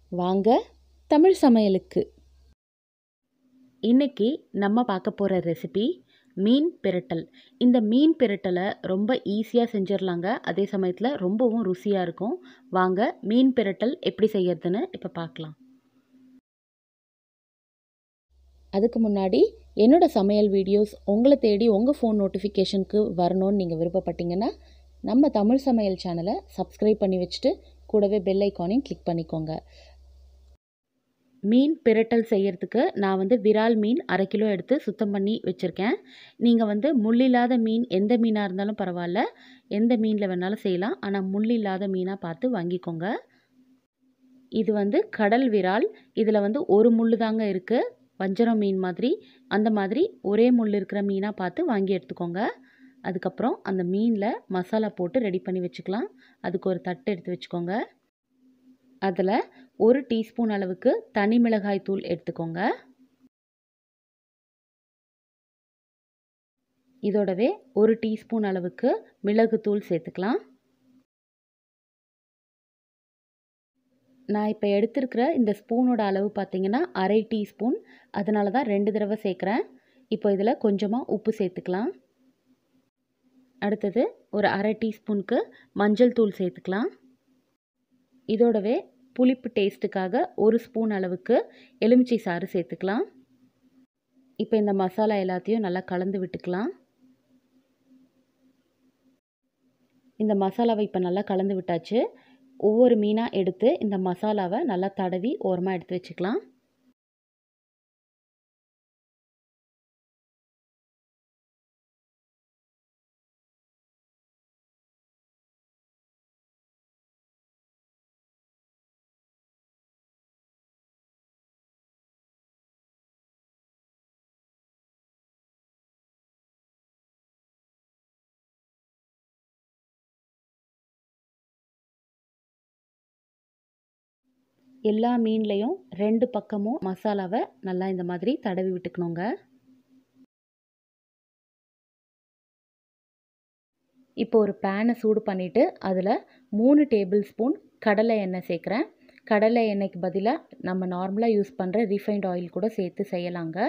வாங்க தமிழ் சமையலுக்கு இன்னைக்கு நம்ம பார்க்க போகிற ரெசிபி மீன் பிரட்டல் இந்த மீன் பிரட்டலை ரொம்ப ஈஸியாக செஞ்சிடலாங்க அதே சமயத்தில் ரொம்பவும் ருசியாக இருக்கும் வாங்க மீன் பிரட்டல் எப்படி செய்யறதுன்னு இப்போ பார்க்கலாம் அதுக்கு முன்னாடி என்னோடய சமையல் வீடியோஸ் உங்களை தேடி உங்கள் ஃபோன் நோட்டிஃபிகேஷனுக்கு வரணும்னு நீங்கள் விருப்பப்பட்டீங்கன்னா நம்ம தமிழ் சமையல் சேனலை சப்ஸ்கிரைப் பண்ணி வச்சுட்டு கூடவே பெல் ஐக்கானையும் கிளிக் பண்ணிக்கோங்க மீன் பிரட்டல் செய்கிறதுக்கு நான் வந்து விரால் மீன் அரை கிலோ எடுத்து சுத்தம் பண்ணி வச்சுருக்கேன் நீங்கள் வந்து முள்ளில்லாத மீன் எந்த மீனாக இருந்தாலும் பரவாயில்ல எந்த மீனில் வேணாலும் செய்யலாம் ஆனால் முள்ளில்லாத மீனாக பார்த்து வாங்கிக்கோங்க இது வந்து கடல் விரால் இதில் வந்து ஒரு முள் தாங்க இருக்குது வஞ்சரம் மீன் மாதிரி அந்த மாதிரி ஒரே முள் இருக்கிற மீனாக பார்த்து வாங்கி எடுத்துக்கோங்க அதுக்கப்புறம் அந்த மீனில் மசாலா போட்டு ரெடி பண்ணி வச்சுக்கலாம் அதுக்கு ஒரு தட்டு எடுத்து வச்சுக்கோங்க அதில் ஒரு டீஸ்பூன் அளவுக்கு தனி மிளகாய் தூள் எடுத்துக்கோங்க இதோடவே ஒரு டீஸ்பூன் அளவுக்கு மிளகுத்தூள் சேர்த்துக்கலாம் நான் இப்போ எடுத்திருக்கிற இந்த ஸ்பூனோட அளவு பார்த்தீங்கன்னா அரை டீஸ்பூன் அதனால தான் ரெண்டு தடவை சேர்க்குறேன் இப்போ இதில் கொஞ்சமாக உப்பு சேர்த்துக்கலாம் அடுத்தது ஒரு அரை டீஸ்பூனுக்கு மஞ்சள் தூள் சேர்த்துக்கலாம் இதோடவே புளிப்பு டேஸ்ட்டுக்காக ஒரு ஸ்பூன் அளவுக்கு எலுமிச்சை சாறு சேர்த்துக்கலாம் இப்போ இந்த மசாலா எல்லாத்தையும் நல்லா கலந்து விட்டுக்கலாம் இந்த மசாலாவை இப்போ நல்லா கலந்து விட்டாச்சு ஒவ்வொரு மீனாக எடுத்து இந்த மசாலாவை நல்லா தடவி ஓரமாக எடுத்து வச்சுக்கலாம் எல்லா மீன்லேயும் ரெண்டு பக்கமும் மசாலாவை நல்லா இந்த மாதிரி தடவி விட்டுக்கணுங்க இப்போ ஒரு பேனை சூடு பண்ணிவிட்டு அதில் மூணு டேபிள் ஸ்பூன் கடலை எண்ணெய் சேர்க்குறேன் கடலை எண்ணெய்க்கு பதிலாக நம்ம நார்மலாக யூஸ் பண்ணுற ரீஃபைண்ட் ஆயில் கூட சேர்த்து செய்யலாங்க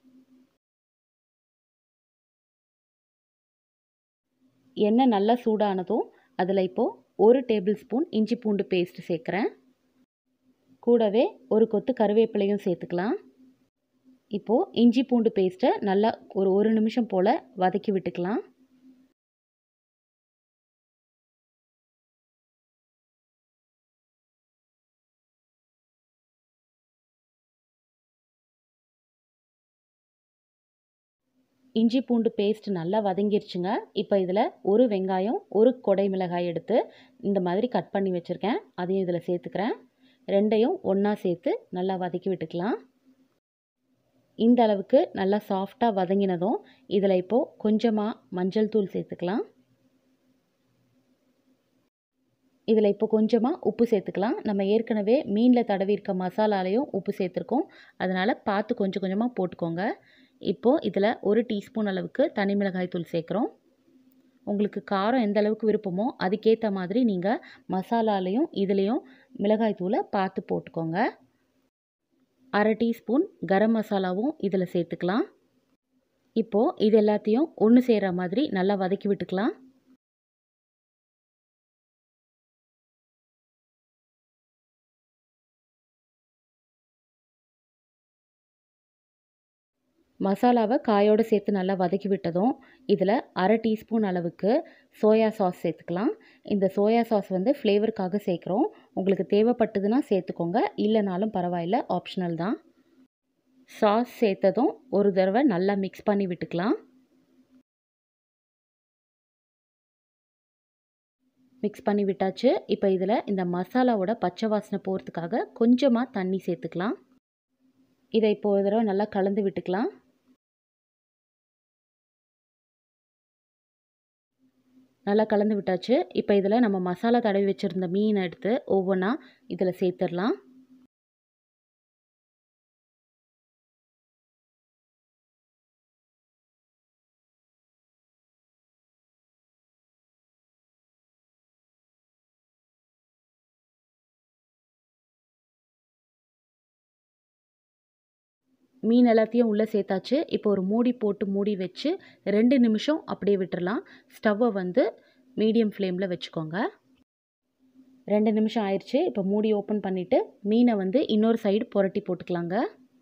எண்ணெய் நல்லா சூடானதும் அதில் இப்போது ஒரு டேபிள் ஸ்பூன் இஞ்சி பூண்டு பேஸ்ட் சேர்க்குறேன் கூடவே ஒரு கொத்து கருவேப்பிலையும் சேர்த்துக்கலாம் இப்போது இஞ்சி பூண்டு பேஸ்ட்டை நல்லா ஒரு ஒரு நிமிஷம் போல் வதக்கி விட்டுக்கலாம் இஞ்சி பூண்டு பேஸ்ட் நல்லா வதங்கிருச்சுங்க இப்போ இதில் ஒரு வெங்காயம் ஒரு கொடை மிளகாய் எடுத்து இந்த மாதிரி கட் பண்ணி வச்சுருக்கேன் அதையும் இதில் சேர்த்துக்கிறேன் ரெண்டையும் ஒன்றா சேர்த்து நல்லா வதக்கி விட்டுக்கலாம் இந்த அளவுக்கு நல்லா சாஃப்டாக வதங்கினதும் இதில் இப்போது கொஞ்சமாக மஞ்சள் தூள் சேர்த்துக்கலாம் இதில் இப்போ கொஞ்சமாக உப்பு சேர்த்துக்கலாம் நம்ம ஏற்கனவே மீனில் தடவி இருக்க மசாலாலையும் உப்பு சேர்த்துருக்கோம் அதனால் பார்த்து கொஞ்சம் கொஞ்சமாக போட்டுக்கோங்க இப்போது இதில் ஒரு டீஸ்பூன் அளவுக்கு தனி மிளகாய் தூள் சேர்க்குறோம் உங்களுக்கு காரம் எந்த அளவுக்கு விருப்பமோ அதுக்கேற்ற மாதிரி நீங்கள் மசாலாலையும் இதுலேயும் மிளகாய் தூளை பார்த்து போட்டுக்கோங்க அரை டீஸ்பூன் கரம் மசாலாவும் இதில் சேர்த்துக்கலாம் இப்போது இது எல்லாத்தையும் ஒன்று சேர்கிற மாதிரி நல்லா வதக்கி விட்டுக்கலாம் மசாலாவை காயோடு சேர்த்து நல்லா வதக்கி விட்டதும் இதில் அரை டீஸ்பூன் அளவுக்கு சோயா சாஸ் சேர்த்துக்கலாம் இந்த சோயா சாஸ் வந்து ஃப்ளேவருக்காக சேர்க்குறோம் உங்களுக்கு தேவைப்பட்டதுன்னா சேர்த்துக்கோங்க இல்லைனாலும் பரவாயில்ல ஆப்ஷனல் தான் சாஸ் சேர்த்ததும் ஒரு தடவை நல்லா மிக்ஸ் பண்ணி விட்டுக்கலாம் மிக்ஸ் பண்ணி விட்டாச்சு இப்போ இதில் இந்த மசாலாவோட பச்சை வாசனை போகிறதுக்காக கொஞ்சமாக தண்ணி சேர்த்துக்கலாம் இதை இப்போ ஒரு தடவை நல்லா கலந்து விட்டுக்கலாம் நல்லா கலந்து விட்டாச்சு இப்போ இதில் நம்ம மசாலா தடவி வச்சுருந்த மீனை எடுத்து ஒவ்வொன்றா இதில் சேர்த்துடலாம் மீன் எல்லாத்தையும் உள்ளே சேர்த்தாச்சு இப்போ ஒரு மூடி போட்டு மூடி வச்சு ரெண்டு நிமிஷம் அப்படியே விட்டுறலாம் ஸ்டவ்வை வந்து மீடியம் ஃப்ளேமில் வச்சுக்கோங்க ரெண்டு நிமிஷம் ஆயிடுச்சு இப்போ மூடி ஓப்பன் பண்ணிவிட்டு மீனை வந்து இன்னொரு சைடு புரட்டி போட்டுக்கலாங்க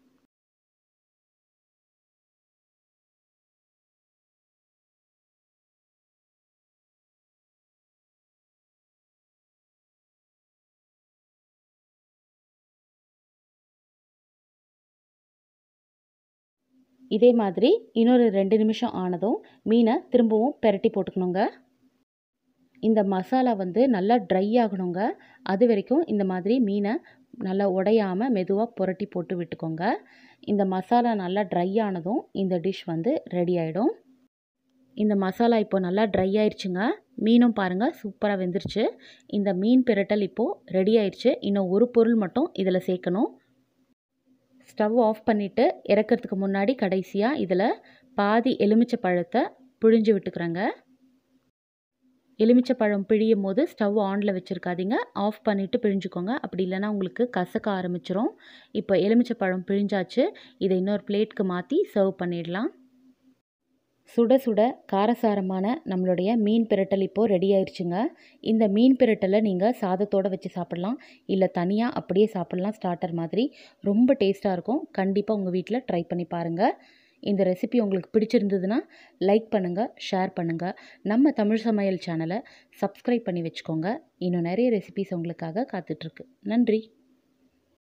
இதே மாதிரி இன்னொரு ரெண்டு நிமிஷம் ஆனதும் மீனை திரும்பவும் பெரட்டி போட்டுக்கணுங்க இந்த மசாலா வந்து நல்லா ட்ரை ஆகணுங்க அது வரைக்கும் இந்த மாதிரி மீனை நல்லா உடையாமல் மெதுவாக புரட்டி போட்டு விட்டுக்கோங்க இந்த மசாலா நல்லா ட்ரை ஆனதும் இந்த டிஷ் வந்து ரெடி ஆகிடும் இந்த மசாலா இப்போ நல்லா ட்ரை ஆயிடுச்சுங்க மீனும் பாருங்கள் சூப்பராக வெந்துருச்சு இந்த மீன் பிரட்டல் இப்போது ரெடி ஆயிடுச்சு இன்னும் ஒரு பொருள் மட்டும் இதில் சேர்க்கணும் ஸ்டவ் ஆஃப் பண்ணிவிட்டு இறக்கிறதுக்கு முன்னாடி கடைசியாக இதில் பாதி எலுமிச்சை பழத்தை பிழிஞ்சு விட்டுக்கிறேங்க எலுமிச்சை பழம் பிழியும் போது ஸ்டவ் ஆனில் வச்சுருக்காதீங்க ஆஃப் பண்ணிவிட்டு பிழிஞ்சுக்கோங்க அப்படி இல்லைனா உங்களுக்கு கசக்க ஆரம்பிச்சிரும் இப்போ எலுமிச்சை பழம் பிழிஞ்சாச்சு இதை இன்னொரு பிளேட்க்கு மாற்றி சர்வ் பண்ணிடலாம் சுட சுட காரசாரமான நம்மளுடைய மீன் பிரட்டல் இப்போது ரெடி ஆயிடுச்சுங்க இந்த மீன் பிரட்டலை நீங்கள் சாதத்தோடு வச்சு சாப்பிட்லாம் இல்லை தனியாக அப்படியே சாப்பிட்லாம் ஸ்டார்டர் மாதிரி ரொம்ப டேஸ்ட்டாக இருக்கும் கண்டிப்பாக உங்கள் வீட்டில் ட்ரை பண்ணி பாருங்கள் இந்த ரெசிபி உங்களுக்கு பிடிச்சிருந்ததுன்னா லைக் பண்ணுங்கள் ஷேர் பண்ணுங்கள் நம்ம தமிழ் சமையல் சேனலை சப்ஸ்கிரைப் பண்ணி வச்சுக்கோங்க இன்னும் நிறைய ரெசிபிஸ் உங்களுக்காக காத்துட்ருக்கு நன்றி